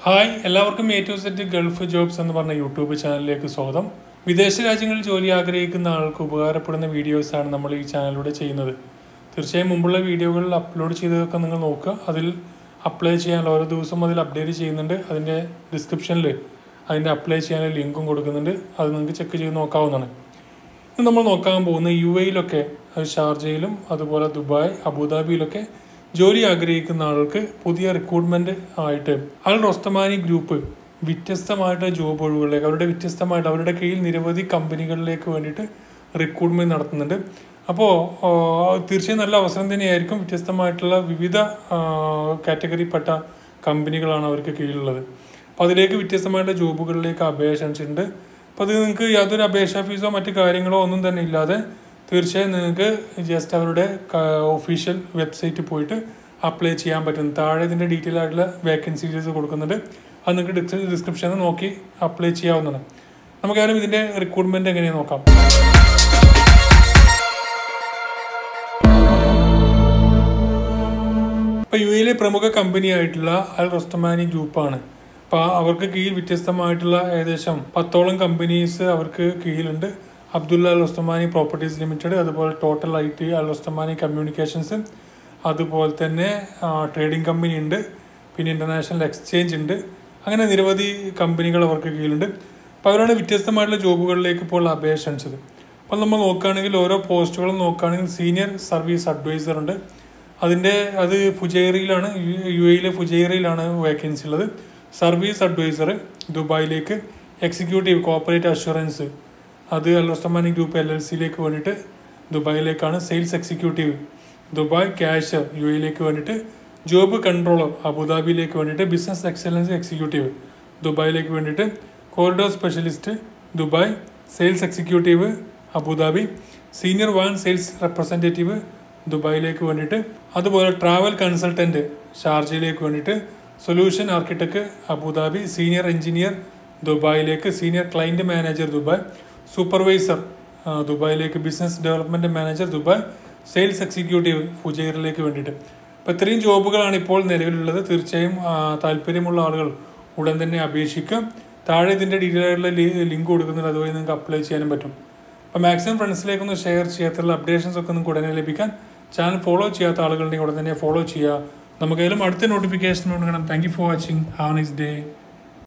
hi എല്ലാവർക്കും A to Z Gulf jobs എന്ന് പറഞ്ഞ യൂട്യൂബ് ചാനലിലേക്ക് സ്വാഗതം വിദേശ രാജ്യങ്ങളിൽ ജോലി ആഗ്രഹിക്കുന്ന ആൾക്ക് ഉപകാരപ്പെടുന്ന വീഡിയോസാണ് നമ്മൾ ഈ ചാനലിലൂടെ ചെയ്യുന്നത് തീർച്ചയായും മുമ്പുള്ള വീഡിയോകളിൽ അപ്ലോഡ് ചെയ്തതൊക്കെ നിങ്ങൾ നോക്കുക അതിൽ അപ്ലൈ ചെയ്യാൻ ഓരോ ദിവസവും അതിൽ അപ്ഡേറ്റ് ചെയ്യുന്നുണ്ട് അതിൻ്റെ ഡിസ്ക്രിപ്ഷനിൽ അതിൻ്റെ അപ്ലൈ ചെയ്യാനുള്ള ലിങ്കും കൊടുക്കുന്നുണ്ട് അത് നിങ്ങൾക്ക് ചെക്ക് ചെയ്ത് നോക്കാവുന്നതാണ് ഇന്ന് നമ്മൾ നോക്കാൻ പോകുന്ന യു എയിലൊക്കെ അത് ഷാർജയിലും അതുപോലെ ദുബായ് അബുദാബിയിലൊക്കെ ജോലി ആഗ്രഹിക്കുന്ന ആൾക്ക് പുതിയ റിക്രൂട്ട്മെന്റ് ആയിട്ട് അൽ റൊസ്തമാനി ഗ്രൂപ്പ് വ്യത്യസ്തമായിട്ട് ജോബ് ഒഴിവുകളിലേക്ക് അവരുടെ വ്യത്യസ്തമായിട്ട് അവരുടെ കീഴിൽ നിരവധി കമ്പനികളിലേക്ക് വേണ്ടിയിട്ട് റിക്രൂട്ട്മെന്റ് നടത്തുന്നുണ്ട് അപ്പോൾ തീർച്ചയായും നല്ല അവസരം തന്നെയായിരിക്കും വ്യത്യസ്തമായിട്ടുള്ള വിവിധ കാറ്റഗറിപ്പെട്ട കമ്പനികളാണ് അവർക്ക് കീഴിലുള്ളത് അപ്പോൾ അതിലേക്ക് വ്യത്യസ്തമായിട്ടുള്ള ജോബുകളിലേക്ക് അപേക്ഷ ക്ഷണിച്ചിട്ടുണ്ട് അപ്പോൾ അത് നിങ്ങൾക്ക് യാതൊരു അപേക്ഷാ ഫീസോ മറ്റു കാര്യങ്ങളോ ഒന്നും തന്നെ ഇല്ലാതെ തീർച്ചയായും നിങ്ങൾക്ക് ജസ്റ്റ് അവരുടെ ഒഫീഷ്യൽ വെബ്സൈറ്റിൽ പോയിട്ട് അപ്ലൈ ചെയ്യാൻ പറ്റും താഴെ ഇതിൻ്റെ ഡീറ്റെയിൽ ആയിട്ടുള്ള വേക്കൻസീസ് കൊടുക്കുന്നുണ്ട് അത് നിങ്ങൾക്ക് ഡിസ്ക്രിപ്ഷനിൽ നോക്കി അപ്ലൈ ചെയ്യാവുന്നതാണ് നമുക്കാരും ഇതിൻ്റെ റിക്രൂട്ട്മെൻറ്റ് എങ്ങനെയാണ് നോക്കാം ഇപ്പോൾ യു എയിലെ പ്രമുഖ കമ്പനി ആയിട്ടുള്ള അൽ റൊസ്റ്റമാനി ഗ്രൂപ്പാണ് അപ്പോൾ അവർക്ക് കീഴിൽ വ്യത്യസ്തമായിട്ടുള്ള ഏകദേശം പത്തോളം കമ്പനീസ് അവർക്ക് കീഴിലുണ്ട് Abdullah Al Rostamani properties limited അതുപോലെ total I T Al Rostamani communications അതുപോലെ തന്നെ ട്രേഡിംഗ് കമ്പനി ഉണ്ട് പിന്നെ ഇൻ്റർനാഷണൽ എക്സ്ചേഞ്ച് ഉണ്ട് അങ്ങനെ നിരവധി കമ്പനികൾ അവർക്ക് കീഴിലുണ്ട് അപ്പോൾ അവരാണ് വ്യത്യസ്തമായിട്ടുള്ള ജോബുകളിലേക്ക് ഇപ്പോൾ അപേക്ഷ ക്ഷണിച്ചത് അപ്പോൾ നമ്മൾ നോക്കുകയാണെങ്കിൽ ഓരോ പോസ്റ്റുകളും നോക്കുകയാണെങ്കിൽ സീനിയർ സർവീസ് അഡ്വൈസർ ഉണ്ട് അതിൻ്റെ അത് ഫുജൈറയിലാണ് യു എയിലെ ഫുജൈറയിലാണ് വേക്കൻസി ഉള്ളത് സർവീസ് അഡ്വൈസർ ദുബായിലേക്ക് എക്സിക്യൂട്ടീവ് കോപ്പറേറ്റ് അഷുറൻസ് അത് അൽറസ്റ്റമാനി ഗ്രൂപ്പ് എൽ എൽ സിയിലേക്ക് വേണ്ടിയിട്ട് ദുബായിലേക്കാണ് sales executive Dubai cashier U എയിലേക്ക് വേണ്ടിയിട്ട് ജോബ് കൺട്രോളർ അബുദാബിയിലേക്ക് വേണ്ടിയിട്ട് ബിസിനസ് എക്സലൻസ് എക്സിക്യൂട്ടീവ് ദുബായിലേക്ക് വേണ്ടിയിട്ട് corridor specialist Dubai sales executive Abu Dhabi senior one sales representative ദുബായിലേക്ക് വേണ്ടിയിട്ട് അതുപോലെ ട്രാവൽ കൺസൾട്ടൻറ്റ് ഷാർജയിലേക്ക് വേണ്ടിയിട്ട് solution architect Abu Dhabi senior engineer ദുബായിലേക്ക് senior client manager Dubai supervisor ദുബായിലേക്ക് business development manager Dubai sales executive ഫുജൈറിലേക്ക് വേണ്ടിയിട്ട് അപ്പോൾ ഇത്രയും ജോബുകളാണ് ഇപ്പോൾ നിലവിലുള്ളത് തീർച്ചയായും താല്പര്യമുള്ള ആളുകൾ ഉടൻ തന്നെ അപേക്ഷിക്കുക താഴെ ഇതിൻ്റെ ഡീറ്റെയിൽ ആയിട്ടുള്ള ലിങ്ക് കൊടുക്കുന്നുണ്ട് അതുവഴി നിങ്ങൾക്ക് അപ്ലൈ ചെയ്യാനും പറ്റും അപ്പോൾ മാക്സിമം ഫ്രണ്ട്സിലേക്കൊന്ന് ഷെയർ ചെയ്യാത്തുള്ള അപ്ഡേഷൻസ് ഒക്കെ നിങ്ങൾക്ക് ഉടനെ ലഭിക്കാൻ ചാനൽ ഫോളോ ചെയ്യാത്ത ആളുകളുണ്ടെങ്കിൽ ഉടൻ തന്നെ ഫോളോ ചെയ്യുക നമുക്കായാലും അടുത്ത നോട്ടിഫിക്കേഷൻ കൊടുക്കണം thank you for watching have nice day